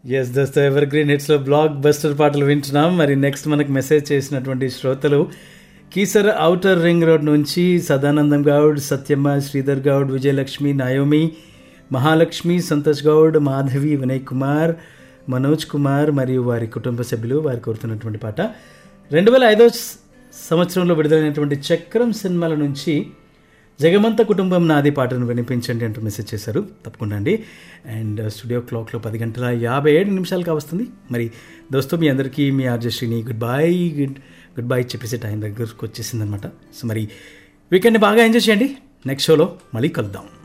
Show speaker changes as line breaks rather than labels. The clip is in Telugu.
ఎస్ దోస్తో ఎవర్ గ్రీన్ హిట్స్లో బ్లాక్ బస్టర్ పాటలు వింటున్నాం మరి నెక్స్ట్ మనకు మెసేజ్ చేసినటువంటి శ్రోతలు కీసర్ ఔటర్ రింగ్ రోడ్ నుంచి సదానందం గౌడ్ సత్యమ్మ శ్రీధర్ గౌడ్ విజయలక్ష్మి నాయోమి మహాలక్ష్మి సంతోష్ గౌడ్ మాధవి వినయ్ కుమార్ మనోజ్ కుమార్ మరియు వారి కుటుంబ సభ్యులు వారు కోరుతున్నటువంటి పాట రెండు వేల ఐదో సంవత్సరంలో విడుదలైనటువంటి చక్రం సినిమాల నుంచి జగమంత కుటుంబం నాది పాటను వినిపించండి అంటూ మెసేజ్ చేశారు తప్పకుండా అండి అండ్ స్టూడియో క్లాక్లో పది గంటల యాభై ఏడు నిమిషాలు కావస్తుంది మరి దోస్తో మీ అందరికీ మీ ఆర్జశ్రీని goodbye good goodbye చెప్పేసి టైం దగ్గరకు వచ్చేసింది అనమాట సో మరి వీకెండ్ని బాగా ఎంజాయ్ చేయండి నెక్స్ట్ షోలో మళ్ళీ కలుద్దాం